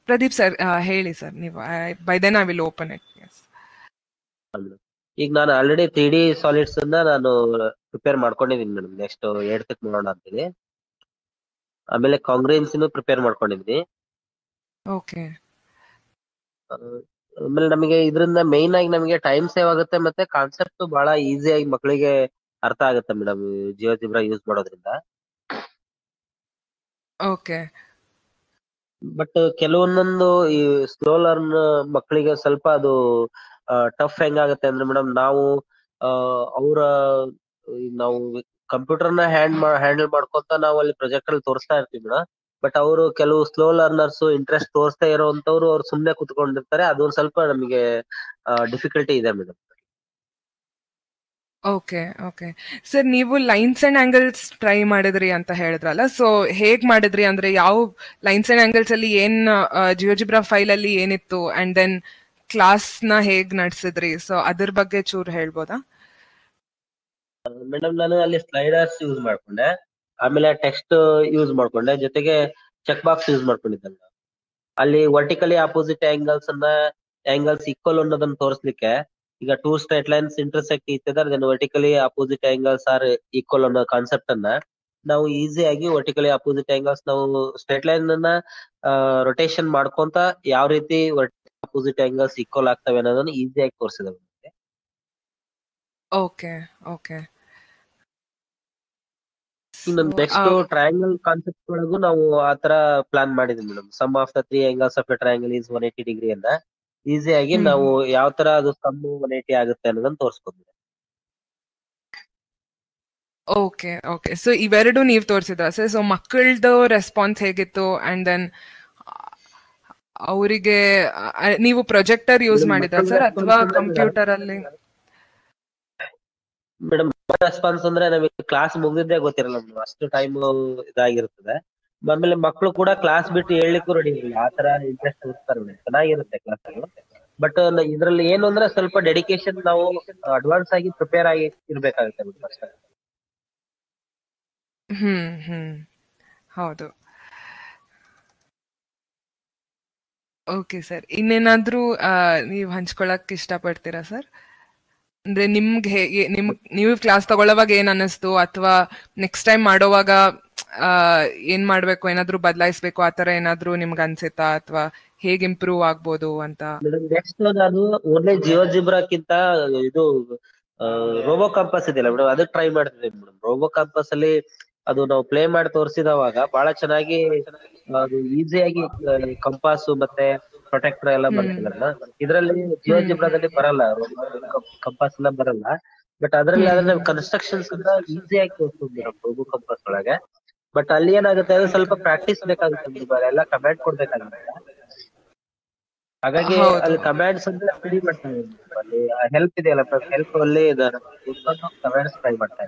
Pradeep sir ಹೇಳಿ sir ನೀವು by then I will open it yes ಈಗ ನಾನು ಆಲ್ರೆಡಿ ತ್ರೀ ಡಿ ಸಾಲಿಡ್ಸ್ ಅನ್ನ ನಾನು ಪ್ರಿಪೇರ್ ಮಾಡ್ಕೊಂಡಿದ್ದೀನಿ ಮೇಡಮ್ ನೆಕ್ಸ್ಟ್ ಏಳ್ತಕ್ ನೋಡೋಣ ಅಂತೀನಿ ಆಮೇಲೆ ಕಾಂಗ್ರೆನ್ಸಿನೂ ಪ್ರಿಪೇರ್ ಮಾಡ್ಕೊಂಡಿದ್ದೀನಿ ಓಕೆ ಆಮೇಲೆ ನಮಗೆ ಇದರಿಂದ ಮೇನ್ ಆಗಿ ನಮಗೆ ಟೈಮ್ ಸೇವ್ ಆಗುತ್ತೆ ಮತ್ತೆ ಕಾನ್ಸೆಪ್ಟ್ ಬಹಳ ಈಸಿ ಆಗಿ ಮಕ್ಕಳಿಗೆ ಅರ್ಥ ಆಗುತ್ತೆ ಮೇಡಮ್ ಜಿಯೋ ಜಿಬ್ರಾ ಯೂಸ್ ಮಾಡೋದ್ರಿಂದ ಓಕೆ ಬಟ್ ಕೆಲವೊಂದೊಂದು ಈ ಸ್ಲೋ ಲರ್ನ್ ಮಕ್ಕಳಿಗೆ ಸ್ವಲ್ಪ ಅದು ಟಫ್ ಹೆಂಗಾಗತ್ತೆ ಅಂದ್ರೆ ಮೇಡಮ್ ನಾವು ಅವರ ನಾವು ಕಂಪ್ಯೂಟರ್ ನ ಹ್ಯಾಂಡ್ ಹ್ಯಾಂಡಲ್ ಮಾಡ್ಕೊಂತ ನಾವು ಅಲ್ಲಿ ಪ್ರೊಜೆಕ್ಟ್ ಅಲ್ಲಿ ತೋರಿಸ್ತಾ ಇರ್ತೀವಿ ಮೇಡಮ್ ಬಟ್ ಅವರು ಕೆಲವು ಸ್ಲೋ ಲರ್ನರ್ಸ್ ಇಂಟ್ರೆಸ್ಟ್ ತೋರಿಸ್ತಾ ಇರೋಂತವ್ರು ಅವ್ರು ಸುಮ್ನೆ ಕುತ್ಕೊಂಡಿರ್ತಾರೆ ಅದೊಂದ್ ಸ್ವಲ್ಪ ನಮಗೆ ಡಿಫಿಕಲ್ಟಿ ಇದೆ ಮೇಡಮ್ ಓಕೆ ಓಕೆ ಸರ್ ನೀವು ಲೈನ್ಸ್ ಅಂಡ್ ಆಂಗಲ್ಸ್ ಟ್ರೈ ಮಾಡಿದ್ರಿ ಅಂತ ಹೇಳಿದ್ರಲ್ಲ ಸೊ ಹೇಗ್ ಮಾಡಿದ್ರಿ ಅಂದ್ರೆ ಯಾವ ಲೈನ್ಸ್ ಅಂಡ್ ಆಂಗಲ್ಸ್ ಅಲ್ಲಿ ಏನ್ ಜಿಯೋಜಿಬ್ರಾ ಫೈಲ್ ಅಲ್ಲಿ ಏನಿತ್ತು ಅಂಡ್ ದೆನ್ ಕ್ಲಾಸ್ ನ ಹೇಗ್ ನಡೆಸಿದ್ರಿ ಸೊ ಅದ್ರ ಬಗ್ಗೆ ಚೂರ್ ಹೇಳ್ಬೋದಾ ಮೇಡಮ್ ನಾನು ಅಲ್ಲಿ ಸ್ಲೈಡರ್ಸ್ ಯೂಸ್ ಮಾಡ್ಕೊಂಡೆ ಆಮೇಲೆ ಟೆಕ್ಸ್ಟ್ ಯೂಸ್ ಮಾಡ್ಕೊಂಡೆ ಜೊತೆಗೆ ಚೆಕ್ ಬಾಕ್ಸ್ ಯೂಸ್ ಮಾಡ್ಕೊಂಡಿದ್ದೆ ಅಲ್ಲಿ ವರ್ಟಿಕಲಿ ಆಪೋಸಿಟ್ ಆಂಗಲ್ಸ್ ಅನ್ನ ಆಂಗಲ್ಸ್ ಈಕ್ವಲ್ ಅನ್ನೋದನ್ನ ತೋರಿಸ್ಲಿಕ್ಕೆ ಈಗ ಟೂ ಸ್ಟ್ರೈಟ್ ಲೈನ್ಸ್ ಇಂಟರ್ಸೆಕ್ಟ್ ಇತ್ತಿದ್ದಾರೆ then vertically opposite angles are equal ಅನ್ನೋ ಕಾನ್ಸೆಪ್ಟ್ ಅನ್ನ ನಾವು ಈಸಿ ಆಗಿ ವರ್ಟಿಕಲಿ ಆಪೋಸಿಟ್ ಆಂಗಲ್ಸ್ ನಾವು ಸ್ಟ್ರೈಟ್ ಲೈನ್ ಅನ್ನ ರೊಟೇಷನ್ ಮಾಡ್ಕೊಂತ ಯಾವ ರೀತಿ ಆಪೋಸಿಟ್ ಆಂಗಲ್ಸ್ ಈಕ್ವಲ್ ಆಗ್ತವೆ ಅನ್ನೋದನ್ನ ಈಸಿಯಾಗಿ ತೋರಿಸಿದೆ ಓಕೆ ಓಕೆ ಇನ್ನು ನೆಕ್ಸ್ಟ್ ಟ್ರಯಾಂಗಲ್ ಕಾನ್ಸೆಪ್ಟ್ ಒಳಗೂ ನಾವು ಆತರ ಪ್ಲಾನ್ ಮಾಡಿದ್ವಿ madam sum of the three angles of the triangle is one eighty degree ಅಂತ ಈಸಿ ಆಗಿ ನಾವು ಯಾವ ತರ ಅದು ಸಮ್ ಒನ್ ಏಟಿ ಆಗುತ್ತೆ ಅನ್ನೋದನ್ನ ತೋರಿಸ್ಕೊಂಡಿದ್ವಿ ಓಕೆ ಓಕೆ ಸೊ ಇವೆರಡು ನೀವು ತೋರಿಸಿದ್ರ ಸರ್ ಸೊ ಮಕ್ಕಳದು ರೆಸ್ಪಾನ್ಸ್ ಹೇಗಿತ್ತು ಅಂಡ್ ದೆನ್ ಅವರಿಗೆ ನೀವು ಪ್ರೊಜೆಕ್ಟರ್ ಯೂಸ್ ಮಾಡಿದ್ರ ಸರ್ ಅಥವಾ ಕಂಪ್ಯೂಟರ್ ಅಲ್ಲಿ ಮೇಡಮ್ ರೆಸ್ಪಾನ್ಸ್ ಅಂದ್ರೆ ನಮಗೆ ಕ್ಲಾಸ್ ಮುಗಿದಿದ್ದೇ ಗೊತ್ತಿರಲ್ಲ ಮೇಡಮ್ ಅಷ್ಟು ಟೈಮ್ ಇದಾಗಿರ್ತದೆ ಆಮೇಲೆ ಮಕ್ಕಳು ಕೂಡ ಕ್ಲಾಸ್ ಬಿಟ್ಟು ಹೇಳಲಿಕ್ಕೂ ರೆಡಿ ಇರಲಿಲ್ಲ ಆ ತರ ಇಂಟ್ರೆಸ್ಟ್ ತೋರಿಸ್ತಾರೆ ಮೇಡಮ್ ಚೆನ್ನಾಗಿರುತ್ತೆ ಕ್ಲಾಸ್ ಬಟ್ ಇದ್ರಲ್ಲಿ ಏನು ಅಂದ್ರೆ ಸ್ವಲ್ಪ ಡೆಡಿಕೇಶನ್ ನಾವು ಅಡ್ವಾನ್ಸ್ ಆಗಿ ಪ್ರಿಪೇರ್ ಆಗಿ ಇರ್ಬೇಕಾಗುತ್ತೆ ಮೇಡಮ್ ಅಷ್ಟೇ ಹ್ಮ್ ಹ್ಮ್ ಹೌದು ಓಕೆ ಸರ್ ಇನ್ನೇನಾದ್ರೂ ನೀವು ಹಂಚ್ಕೊಳಕ್ ಇಷ್ಟಪಡ್ತೀರಾ ಸರ್ ಅಂದ್ರೆ ನಿಮ್ಗೆ ಹೇಗೆ ನಿಮ್ ನೀವು ಕ್ಲಾಸ್ ತಗೊಳ್ಳೋವಾಗ ಏನ್ ಅನ್ನಿಸ್ತು ಅಥವಾ ನೆಕ್ಸ್ಟ್ ಟೈಮ್ ಮಾಡೋವಾಗ ಏನ್ ಮಾಡ್ಬೇಕು ಏನಾದ್ರೂ ಬದಲಾಯಿಸ್ಬೇಕು ಆತರ ಏನಾದ್ರೂ ನಿಮ್ಗೆ ಅನ್ಸುತ್ತಾ ಅಥವಾ ಹೇಗೆ ಇಂಪ್ರೂವ್ ಆಗ್ಬೋದು ಅಂತ ನೆಕ್ಸ್ಟ್ ನಾನು ಓನ್ಲಿ ಜಿಯೋ ಜಿಬ್ರಾಕ್ಕಿಂತ ಇದು ರೋಬೋ ಕಂಪಸ್ ಇದೆಯಲ್ಲ ಮೇಡಮ್ ಅದಕ್ಕೆ ಟ್ರೈ ಮಾಡ್ತಿದ್ದೆ ಮೇಡಮ್ ರೋಬೋ ಕಂಪಸ್ ಅಲ್ಲಿ ಅದು ನಾವು ಪ್ಲೇ ಮಾಡಿ ತೋರಿಸಿದವಾಗ ಬಹಳ ಚೆನ್ನಾಗಿ ಅದು ಈಸಿಯಾಗಿ ಕಂಪಾಸ್ ಮತ್ತೆ ಪ್ರೊಟೆಕ್ಟರ್ ಎಲ್ಲ ಬರ್ತಿಲ್ಲ ಇದರಲ್ಲಿ ಜಿಯೋ ಜಿಬ್ರಾದಲ್ಲಿ ಬರಲ್ಲ ಕಂಪಾಸ್ ಎಲ್ಲ ಬರಲ್ಲ ಬಟ್ ಅದ್ರಲ್ಲಿ ಆದ್ರೆ ಕನ್ಸ್ಟ್ರಕ್ಷನ್ಸ್ ಈಸಿಯಾಗಿ ತೋರಿಸ್ಬೋದು ಮೇಡಮ್ ರೋಬೋ ಕಂಪಾಸ್ ಒಳಗೆ ಬಟ್ ಅಲ್ಲಿ ಏನಾಗುತ್ತೆ ಅಂದ್ರೆ ಸ್ವಲ್ಪ ಪ್ರಾಕ್ಟೀಸ್ ಬೇಕಾಗುತ್ತೆ ಎಲ್ಲ ಕಮೆಂಟ್ ಕೊಡ್ಬೇಕಾಗುತ್ತೆ ಹಾಗಾಗಿ ಅಲ್ಲಿ ಕಮ್ಯಾಂಡ್ಸ್ ಅಂದ್ರೆ ಸ್ಟಡಿ ಮಾಡ್ತಾ ಅಲ್ಲಿ ಹೆಲ್ಪ್ ಇದೆಯಲ್ಲ ಹೆಲ್ಪ್ ಅಲ್ಲಿ ಕಮ್ಯಾಂಡ್ಸ್ ಟ್ರೈ ಮಾಡ್ತಾ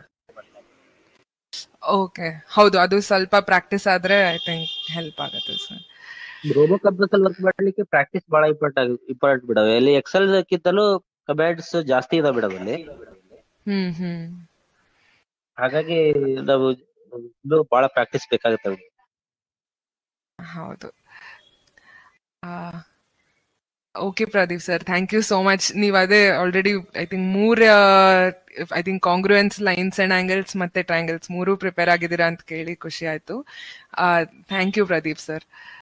ಓಕೆ ಹೌದು ಅದು ಸ್ವಲ್ಪ ಪ್ರಾಕ್ಟೀಸ್ ಆದ್ರೆ ಐ ಥಿಂಕ್ ಹೆಲ್ಪ್ ಆಗುತ್ತೆ ಸರ್ ರೋಬೋ ಕಂಪ್ಯೂಟರ್ ಅಲ್ಲಿ ವರ್ಕ್ ಮಾಡ್ಲಿಕ್ಕೆ ಪ್ರಾಕ್ಟೀಸ್ ಬಹಳ ಇಂಪಾರ್ಟೆಂಟ್ ಇಂಪಾರ್ಟೆಂಟ್ ಬಿಡವೆ ಅಲ್ಲಿ ಎಕ್ಸೆಲ್ ಕಿಂತಲೂ ಕಮ್ಯಾಂಡ್ಸ್ ಜಾಸ್ತಿ ಇದಾವೆ ಮೇಡಮ್ ಅಲ್ಲಿ ಹ್ಮ್ ಹ್ಮ್ ಹಾಗಾಗಿ ನಾವು ಇನ್ನೂ ಬಹಳ ಪ್ರಾಕ್ಟೀಸ್ ಬೇಕಾಗುತ್ತೆ ಹೌದು okay Pradeep sir thank you so much ನೀವು ಅದೇ ಆಲ್ರೆಡಿ ಐ ಥಿಂಕ್ ಮೂರ್ I think congruence lines and angles ಮತ್ತೆ ಟ್ರಯಾಂಗಲ್ಸ್ ಮೂರು ಪ್ರಿಪೇರ್ ಆಗಿದ್ದೀರಾ ಅಂತ ಕೇಳಿ ಖುಷಿ ಆಯ್ತು ಥ್ಯಾಂಕ್ ಯು ಪ್ರದೀಪ್ ಸರ್